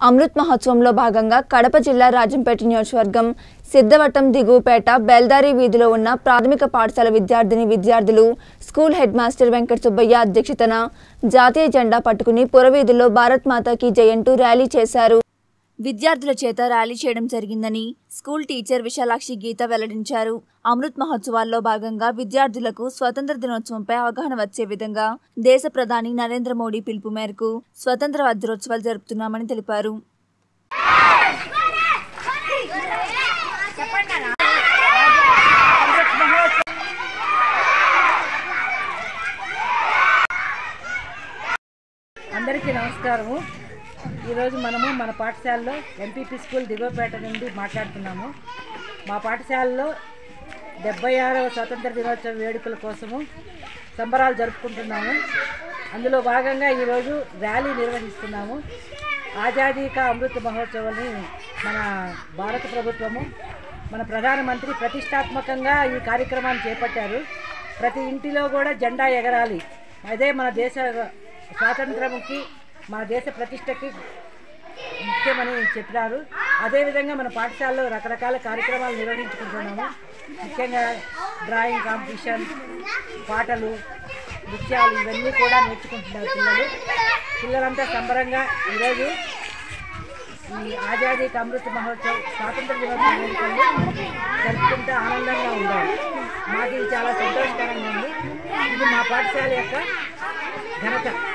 అమృత్ మహోత్సవంలో భాగంగా కడప జిల్లా రాజంపేట నియోజకవర్గం సిద్ధవటం దిగువపేట బెల్దారి వీధిలో ఉన్న ప్రాథమిక పాఠశాల విద్యార్థిని విద్యార్థులు school head master Venkata Subbaiah అధ్యక్షతన జాతీయ జెండా పట్టుకుని పురవీధుల్లో భారత్ మాతాకి జయంటూ ర్యాలీ చేశారు విద్యార్థుల చేత ర్యాలీ చేయడం జరిగిందని స్కూల్ టీచర్ విశాలాక్షి గీత వెల్లడించారు అమృత్ మహోత్సవాల్లో భాగంగా విద్యార్థులకు స్వతంత్ర దినోత్సవంపై అవగాహన వచ్చే విధంగా దేశ ప్రధాని నరేంద్ర మోడీ పిలుపు మేరకు స్వతంత్ర వజ్రోత్సవాలు జరుపుతున్నామని తెలిపారు అందరికీ నమస్కారము ఈరోజు మనము మన పాఠశాలలో ఎంపీపీ స్కూల్ దిగువపేట నుండి మాట్లాడుతున్నాము మా పాఠశాలలో డెబ్బై ఆరవ స్వతంత్ర దినోత్సవ వేడుకల కోసము సంబరాలు జరుపుకుంటున్నాము అందులో భాగంగా ఈరోజు ర్యాలీ నిర్వహిస్తున్నాము ఆజాదీ కా అమృత మహోత్సవాన్ని మన భారత ప్రభుత్వము మన ప్రధానమంత్రి ప్రతిష్టాత్మకంగా ఈ కార్యక్రమాన్ని చేపట్టారు ప్రతి ఇంటిలో కూడా జెండా ఎగరాలి అదే మన దేశ స్వాతంత్రంకి మన దేశ ప్రతిష్టకి ముఖ్యమని చెప్పినారు అదేవిధంగా మన పాఠశాలలో రకరకాల కార్యక్రమాలు నిర్వహించుకుంటున్నాము ముఖ్యంగా డ్రాయింగ్ కాంపిటీషన్ పాటలు నృత్యాలు ఇవన్నీ కూడా నేర్చుకుంటున్నారు పిల్లలు పిల్లలంతా సంబరంగా ఈరోజు ఈ ఆజాదీ కా అమృత మహోత్సవ్ స్వాతంత్ర దినోత్సవం వేడుకలు జరుపుకుంటూ ఆనందంగా ఉండాలి మాకు ఇది చాలా సంతోషకరంగా ఉంది ఇది మా పాఠశాల యొక్క ఘనత